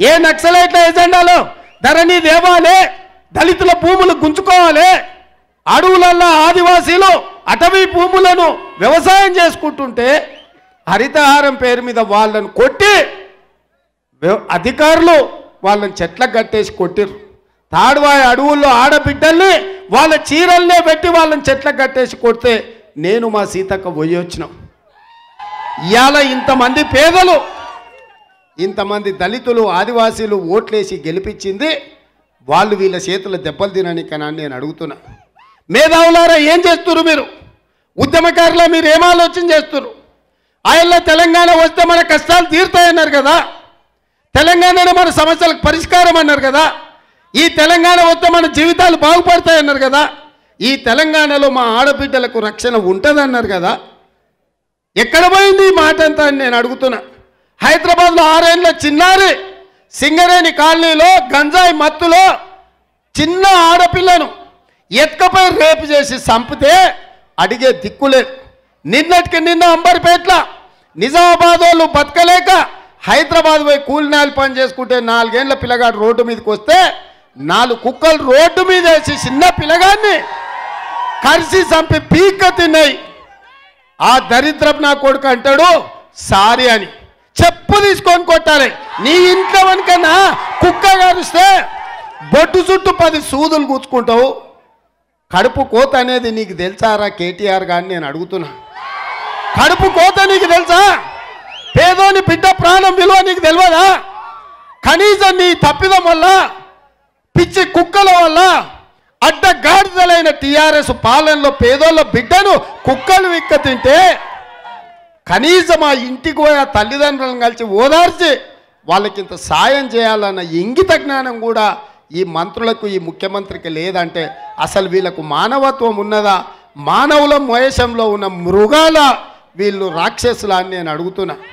ఏ నక్సలైట్ల ఎజెండాలో ధరణి దేవాలే దళితుల భూములు గుంజుకోవాలి అడవులల్లో ఆదివాసీలు అటవీ భూములను వ్యవసాయం చేసుకుంటుంటే హరితహారం పేరు మీద వాళ్ళను కొట్టి వ్య- అధికారులు వాళ్ళని చెట్లకు కట్టేసి కొట్టిర్రు తాడువాయి అడవుల్లో ఆడబిడ్డల్ని వాళ్ళ చీరల్నే పెట్టి వాళ్ళని చెట్లకు కట్టేసి కొడితే నేను మా సీతక్క పోయి వచ్చినాం ఇవాళ ఇంతమంది పేదలు ఇంతమంది దళితులు ఆదివాసీలు ఓట్లేసి గెలిపించింది వాళ్ళు వీళ్ళ చేతుల దెబ్బలు తిననికనా అని నేను అడుగుతున్నా మేధావులారా ఏం చేస్తున్నారు మీరు ఉద్యమకారులా మీరు ఏం ఆలోచన చేస్తున్నారు ఆయనలో తెలంగాణ వస్తే మన కష్టాలు తీరుతాయన్నారు కదా తెలంగాణలో మన సమస్యలకు పరిష్కారం అన్నారు కదా ఈ తెలంగాణ వస్తే మన జీవితాలు బాగుపడతాయన్నారు కదా ఈ తెలంగాణలో మా ఆడబిడ్డలకు రక్షణ ఉంటుందన్నారు కదా ఎక్కడ పోయింది ఈ మాట అంతా అని నేను అడుగుతున్నా హైదరాబాద్లో ఆరేళ్ళ చిన్నారి సింగరేణి కాలనీలో గంజాయి మత్తులో చిన్న ఆడపిల్లను ఎత్కపై రేపు చేసి చంపితే అడిగే దిక్కులేదు నిన్నటికి నిన్న అంబర్పేట్ల నిజామాబాద్ వాళ్ళు బతకలేక హైదరాబాద్ పోయి కూలినాలు పని చేసుకుంటే నాలుగేళ్ల పిల్లగాడు రోడ్డు మీదకి వస్తే నాలుగు కుక్కలు రోడ్డు మీద వేసి చిన్న పిల్లగాన్ని కరిసి చంపి పీక్క తిన్నాయి ఆ దరిద్రపు నా కొడుకు అంటాడు సారీ అని చెప్పు తీసుకొని కొట్టాలి నీ ఇంట్లో వనికన్నా కుక్క కరిస్తే బొడ్డు చుట్టూ పది సూదులు కూర్చుకుంటావు కడుపు కోత అనేది నీకు తెలుసారా కేటీఆర్ గారిని నేను అడుగుతున్నా కడుపు కోత నీకు తెలుసా పేదోని బిడ్డ ప్రాణం విలువ నీకు తెలియదా కనీసం నీ తప్పిదం వల్ల పిచ్చి కుక్కల వల్ల అడ్డగాడిదలైన టీఆర్ఎస్ పాలనలో పేదోళ్ళ బిడ్డను కుక్కలు విక్క తింటే కనీసం ఆ ఇంటికి పోయి ఆ తల్లిదండ్రులను కలిసి ఓదార్చి వాళ్ళకింత సాయం చేయాలన్న ఇంగిత జ్ఞానం కూడా ఈ మంత్రులకు ఈ ముఖ్యమంత్రికి లేదంటే అసలు వీళ్ళకు మానవత్వం ఉన్నదా మానవుల మోయసంలో ఉన్న మృగాల వీళ్ళు రాక్షసులా అని నేను అడుగుతున్నా